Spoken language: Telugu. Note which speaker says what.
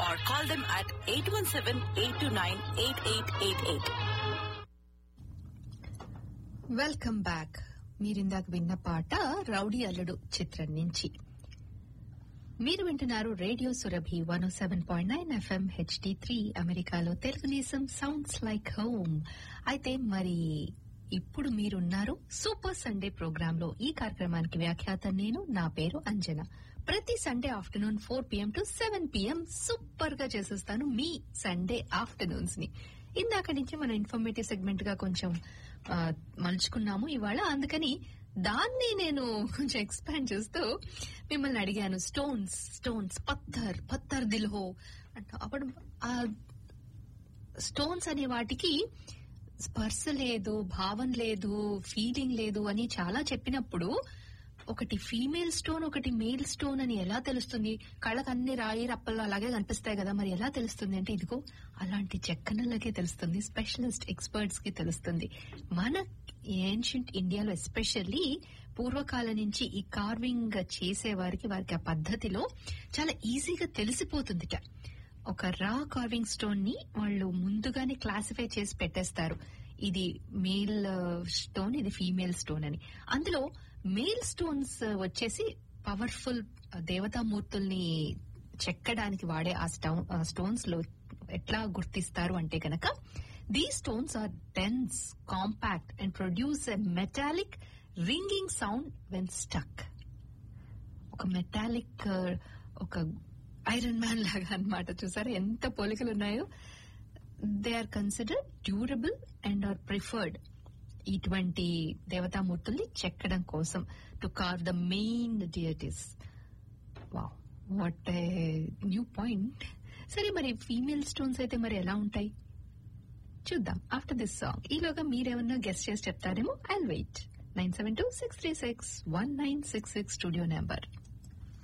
Speaker 1: or call them at 817-829-8888.
Speaker 2: Welcome back మీరిందాక విన్న పాట రౌడీ అల్లుడు చిత్రం నుంచి మీరు వింటున్నారు radio Surabhi one seven point nine F M H D three అమెరికాలో తెలుగుదేశం సౌండ్స్ లైక్ హోమ్ అయితే మరి ఇప్పుడు మీరున్నారు సూపర్ సండే ప్రోగ్రామ్ లో ఈ కార్యక్రమానికి వ్యాఖ్యాత నేను నా పేరు అంజన ప్రతి Sunday afternoon four P M to seven P M super గా చేసేస్తాను మీ సండే ఆఫ్టర్నూన్స్ ని ఇందాక నుంచి మనం ఇన్ఫర్మేటివ్ సెగ్మెంట్ గా కొంచెం ఆ, మలుచుకున్నాము ఇవాళ అందుకని దాన్ని నేను కొంచెం ఎక్స్పాండ్ చేస్తూ మిమ్మల్ని అడిగాను స్టోన్స్ స్టోన్స్ పత్తర్ పత్తర్ దిల్హో అంట అప్పుడు ఆ స్టోన్స్ అనే వాటికి స్పర్శ లేదు భావం లేదు ఫీలింగ్ లేదు అని చాలా చెప్పినప్పుడు ఒకటి ఫీమేల్ స్టోన్ ఒకటి మేల్ స్టోన్ అని ఎలా తెలుస్తుంది కళ్ళకు అన్ని రాయి రప్పలు అలాగే కనిపిస్తాయి కదా మరి ఎలా తెలుస్తుంది అంటే ఇదిగో అలాంటి చెక్కనలకే తెలుస్తుంది స్పెషలిస్ట్ ఎక్స్పర్ట్స్ కి తెలుస్తుంది మన ఏన్షియంట్ ఇండియాలో ఎస్పెషల్లీ పూర్వకాలం నుంచి ఈ కార్వింగ్ చేసే వారికి వారికి ఆ పద్ధతిలో చాలా ఈజీగా తెలిసిపోతుందిట ఒక రా కార్వింగ్ స్టోన్ ని వాళ్ళు ముందుగానే క్లాసిఫై చేసి పెట్టేస్తారు ఇది మేల్ స్టోన్ ఇది ఫీమేల్ స్టోన్ అని అందులో మేల్ స్టోన్స్ వచ్చేసి పవర్ఫుల్ దేవతామూర్తుల్ని చెక్కడానికి వాడే ఆ స్టోన్ స్టోన్స్ లో ఎట్లా గుర్తిస్తారు అంటే గనక the stones are dense compact and produce a metallic ringing sound when struck ఒక మెటాలిక్ ఒక ఐరన్ మ్యాన్ లాగా అన్నమాట చూసారా ఎంత పోలికలు ఉన్నాయో they are considered durable and are preferred ఇటువంటి దేవతామూర్తుల్ని చెక్కడం కోసం to carve the main deities wow what new point సరే మరి ఫీమేల్ స్టోన్స్ అయితే మరి ఎలా ఉంటాయి చూద్దాం ఆఫ్టర్ దిస్ సాంగ్ ఈలోగా మీరేమన్నా గెస్ట్ చేసి చెప్తారేమో I wait nine seven two six three six one nine six six studio number